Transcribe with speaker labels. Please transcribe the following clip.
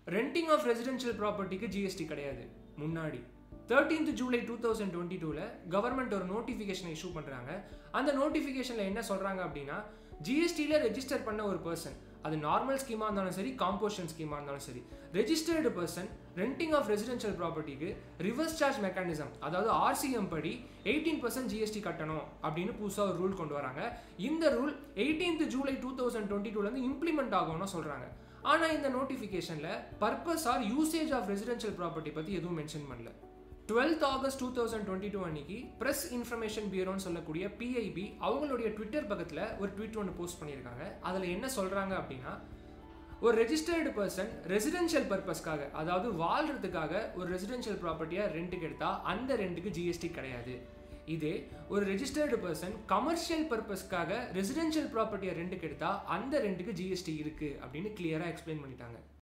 Speaker 1: renting of residential ப்ராப்பர்ட்டிக்கு GST கிடையாது முன்னாடி thirteenth July two thousand twenty டூவில் கவர்மெண்ட் ஒரு நோட்டிஃபிகேஷன் இஷ்யூ பண்ணுறாங்க அந்த நோட்டிஃபிகேஷனில் என்ன சொல்கிறாங்க அப்படின்னா ஜிஎஸ்டியில் ரெஜிஸ்டர் பண்ண ஒரு பர்சன் அது நார்மல் ஸ்கீமாக இருந்தாலும் சரி காம்போஷன் ஸ்கீமாக இருந்தாலும் சரி registered person renting of residential ப்ராப்பர்ட்டிக்கு ரிவர்ஸ் சார்ஜ் மெக்கானிசம் அதாவது ஆர்சிஎம் படி எயிட்டீன் பர்சன்ட் ஜிஎஸ்டி கட்டணும் அப்படின்னு புதுசாக ஒரு ரூல் கொண்டு வராங்க இந்த rule eighteenth July two thousand twenty டூலேருந்து இம்ப்ளிமெண்ட் ஆகும்னு சொல்கிறாங்க ஆனால் இந்த நோட்டிஃபிகேஷனில் purpose or usage of residential property பற்றி எதுவும் மென்ஷன் பண்ணல twelfth August two thousand twenty two அன்னைக்கு ப்ரெஸ் இன்ஃபர்மேஷன் பியூரோன்னு சொல்லக்கூடிய பிஐபி அவங்களுடைய ட்விட்டர் பக்கத்தில் ஒரு ட்வீட் ஒன்று போஸ்ட் பண்ணியிருக்காங்க அதில் என்ன சொல்கிறாங்க அப்படின்னா ஒரு ரெஜிஸ்டர்டு பர்சன் ரெசிடென்ஷியல் பர்பஸ்க்காக அதாவது வாழ்றதுக்காக ஒரு ரெசிடென்ஷியல் ப்ராப்பர்ட்டியாக ரெண்ட்டுக்கு எடுத்தால் அந்த ரெண்ட்டுக்கு ஜிஎஸ்டி கிடையாது இதே ஒரு ரெஜிஸ்டர்டு பர்சன் கமர்ஷியல் பர்பஸ்க்காக ரெசிடென்ஷியல் ப்ராப்பர்ட்டியை ரெண்ட்டுக்கு எடுத்தால் அந்த ரெண்ட்டுக்கு ஜிஎஸ்டி இருக்குது அப்படின்னு கிளியராக எக்ஸ்பிளைன் பண்ணிட்டாங்க